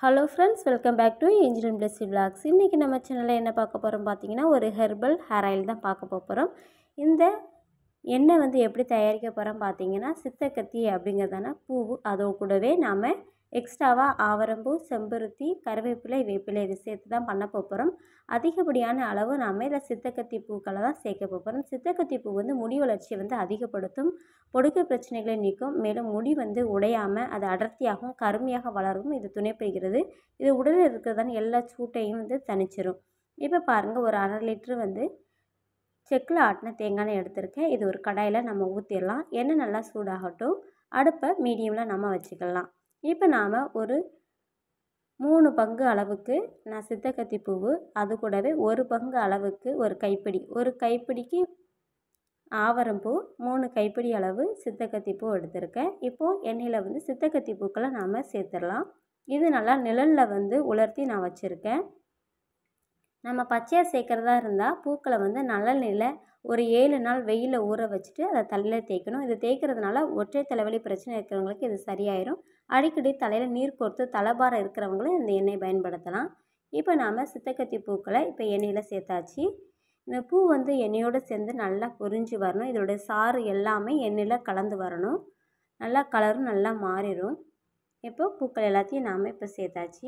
hello friends welcome back to engineer Blessy vlogs இன்றைக்கி நம்ம சேனலில் என்ன பார்க்க போகிறோம் பார்த்தீங்கன்னா ஒரு ஹெர்பல் ஹேர் ஆயில் தான் பார்க்க போகிறோம் இந்த எண்ணெய் வந்து எப்படி தயாரிக்க போகிறோம் பார்த்தீங்கன்னா சித்தக்கத்தி அப்படிங்கிறதான பூ அதோ கூடவே நாம் எக்ஸ்ட்ராவாக ஆவரம்பூ செம்பருத்தி கருவேப்பிலை வேப்பிலை இது சேர்த்து தான் பண்ண போகிறோம் அதிகப்படியான அளவு நாம் இதில் சித்தக்கத்தி பூக்களை தான் சேர்க்க போகிறோம் சித்தக்கத்தி பூ வந்து முடி வளர்ச்சியை வந்து அதிகப்படுத்தும் பொடுகு பிரச்சனைகளை நீக்கும் மேலும் முடி வந்து உடையாமல் அது அடர்த்தியாகவும் கருமையாக வளரவும் இது துணை புரிகிறது இது உடலில் இருக்கிறதான எல்லா சூட்டையும் வந்து தணிச்சிரும் இப்போ பாருங்கள் ஒரு அரை லிட்ரு வந்து செக்கில் ஆட்டின தேங்காய் எண்ணெய் எடுத்திருக்கேன் இது ஒரு கடாயில் நம்ம ஊற்றிடலாம் எண்ணெய் நல்லா சூடாகட்டும் அடுப்பை மீடியமில் நம்ம வச்சுக்கலாம் இப்போ நாம் ஒரு மூணு பங்கு அளவுக்கு நான் சித்தக்கத்தி பூவு அது கூடவே ஒரு பங்கு அளவுக்கு ஒரு கைப்பிடி ஒரு கைப்பிடிக்கு ஆவரம்பூ மூணு கைப்பிடி அளவு சித்தக்கத்தி பூ எடுத்திருக்கேன் இப்போது எண்ணெயில் வந்து சித்தக்கத்தி பூக்களை நாம் சேர்த்துடலாம் இது நல்லா நிழலில் வந்து உலர்த்தி நான் வச்சுருக்கேன் நம்ம பச்சையாக சேர்க்குறதா இருந்தால் பூக்களை வந்து நல்லெண்ணெயில் ஒரு ஏழு நாள் வெயிலில் ஊற வச்சுட்டு அதை தலையில் தேய்க்கணும் இது தேய்க்கிறதுனால ஒற்றை தலைவலி பிரச்சனை இருக்கிறவங்களுக்கு இது சரியாயிரும் அடிக்கடி தலையில் நீர் கோர்த்து தலைபாரம் இருக்கிறவங்களும் இந்த எண்ணெய் பயன்படுத்தலாம் இப்போ நாம் சித்தக்கத்தி பூக்களை இப்போ எண்ணெயில் சேர்த்தாச்சு இந்த பூ வந்து எண்ணெயோடு சேர்ந்து நல்லா பொரிஞ்சு வரணும் இதோடைய சாறு எல்லாமே எண்ணெயில் கலந்து வரணும் நல்லா கலரும் நல்லா மாறிடும் இப்போ பூக்கள் எல்லாத்தையும் நாம் இப்போ சேர்த்தாச்சு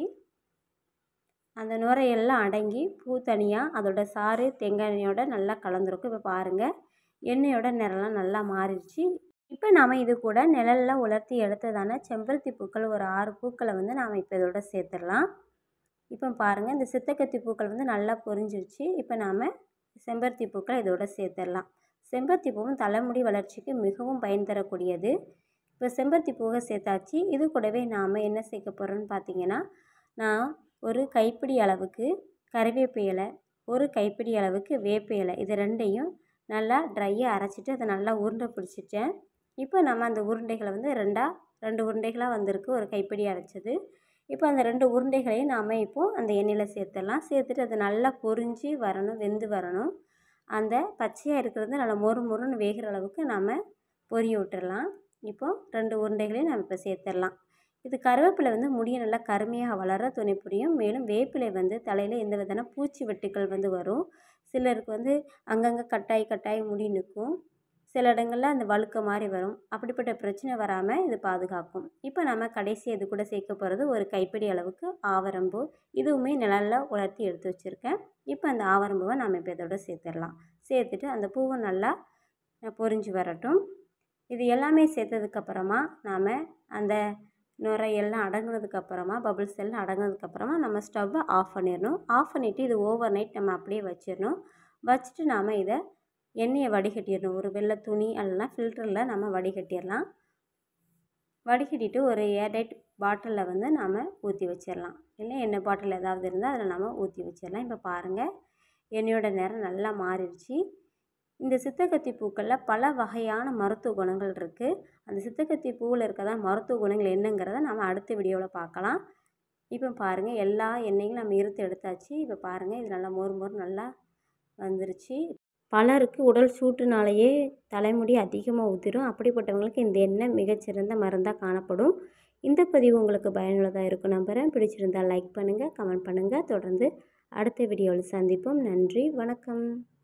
அந்த நுரையெல்லாம் அடங்கி பூ தனியாக அதோட சாறு தேங்காய் எண்ணெயோட நல்லா கலந்துருக்கும் இப்போ பாருங்கள் எண்ணெயோட நிறம்லாம் நல்லா மாறிடுச்சு இப்போ நாம் இது கூட நிழலில் உலர்த்தி எடுத்ததான செம்பருத்தி பூக்கள் ஒரு ஆறு பூக்களை வந்து நாம் இப்போ இதோட சேர்த்துடலாம் இப்போ பாருங்கள் இந்த சித்தக்கத்தி பூக்கள் வந்து நல்லா பொரிஞ்சிருச்சு இப்போ நாம் செம்பருத்தி பூக்களை இதோட சேர்த்துடலாம் செம்பருத்தி பூவும் தலைமுடி வளர்ச்சிக்கு மிகவும் பயன் தரக்கூடியது இப்போ செம்பருத்தி பூவை சேர்த்தாச்சு இது கூடவே நாம் என்ன சேர்க்க போகிறோன்னு பார்த்தீங்கன்னா நான் ஒரு கைப்பிடி அளவுக்கு கறிவேப்ப இலை ஒரு கைப்பிடி அளவுக்கு வேப்ப இலை இது ரெண்டையும் நல்லா ட்ரையாக அரைச்சிட்டு அதை நல்லா உருண்டை பிடிச்சிட்டேன் இப்போ நம்ம அந்த உருண்டைகளை வந்து ரெண்டாக ரெண்டு உருண்டைகளாக வந்திருக்கு ஒரு கைப்பிடி அரைச்சது இப்போ அந்த ரெண்டு உருண்டைகளையும் நாம் இப்போது அந்த எண்ணெயில் சேர்த்துடலாம் சேர்த்துட்டு அது நல்லா பொரிஞ்சு வரணும் வெந்து வரணும் அந்த பச்சையாக இருக்கிறது நல்லா மொறு மொறுன்னு வேகிற அளவுக்கு நாம் பொரிய விட்டுடலாம் இப்போது ரெண்டு உருண்டைகளையும் நம்ம இப்போ சேர்த்துடலாம் இது கருவேப்பிலை வந்து முடியை நல்லா கருமையாக வளர துணை புரியும் மேலும் வேப்பிலை வந்து தலையில் எந்த விதமான பூச்சி வெட்டுக்கள் வந்து வரும் சிலருக்கு வந்து அங்கங்கே கட்டாய் கட்டாய் முடி நிற்கும் சில இடங்களில் அந்த வழுக்க மாதிரி வரும் அப்படிப்பட்ட பிரச்சனை வராமல் இது பாதுகாக்கும் இப்போ நம்ம கடைசி இது கூட சேர்க்க போகிறது ஒரு கைப்பிடி அளவுக்கு ஆவரம்பூ இதுவுமே நிழலில் உலர்த்தி எடுத்து வச்சுருக்கேன் இப்போ அந்த ஆவரம்பூவை நம்ம இப்போ இதோட சேர்த்துடலாம் சேர்த்துட்டு அந்த பூவை நல்லா பொரிஞ்சு வரட்டும் இது எல்லாமே சேர்த்ததுக்கப்புறமா நாம் அந்த நுரையெல்லாம் அடங்கினதுக்கப்புறமா பபுள்ஸ் எல்லாம் அடங்கினதுக்கப்புறமா நம்ம ஸ்டவ்வை ஆஃப் பண்ணிடணும் ஆஃப் பண்ணிவிட்டு இது ஓவர் நைட் நம்ம அப்படியே வச்சிடணும் வச்சுட்டு நாம் இதை எண்ணெயை வடிகட்டிடணும் ஒரு வெள்ளை துணி அல்லனா ஃபில்டரில் நம்ம வடிகட்டிடலாம் வடிகட்டிட்டு ஒரு ஏர்டைட் பாட்டிலில் வந்து நாம் ஊற்றி வச்சிடலாம் இல்லை எண்ணெய் பாட்டில் ஏதாவது இருந்தால் அதில் நம்ம ஊற்றி வச்சிடலாம் இப்போ பாருங்கள் எண்ணெயோட நிறம் நல்லா மாறிடுச்சு இந்த சித்தக்கத்தி பூக்களில் பல வகையான மருத்துவ குணங்கள் இருக்குது அந்த சித்தக்கத்தி பூவில் இருக்கிறதா மருத்துவ குணங்கள் என்னங்கிறத நம்ம அடுத்த வீடியோவில் பார்க்கலாம் இப்போ பாருங்கள் எல்லா எண்ணெயும் நம்ம இருத்து எடுத்தாச்சு இப்போ பாருங்கள் இது நல்லா மொறு மொறு நல்லா வந்துருச்சு பலருக்கு உடல் சூட்டுனாலேயே தலைமுடி அதிகமாக உதிரும் அப்படிப்பட்டவங்களுக்கு இந்த எண்ணெய் மிகச்சிறந்த மருந்தாக காணப்படும் இந்த பதிவு உங்களுக்கு பயனுள்ளதாக இருக்கும் நம்புகிறேன் பிடிச்சிருந்தால் லைக் பண்ணுங்கள் கமெண்ட் பண்ணுங்கள் தொடர்ந்து அடுத்த வீடியோவில் சந்திப்போம் நன்றி வணக்கம்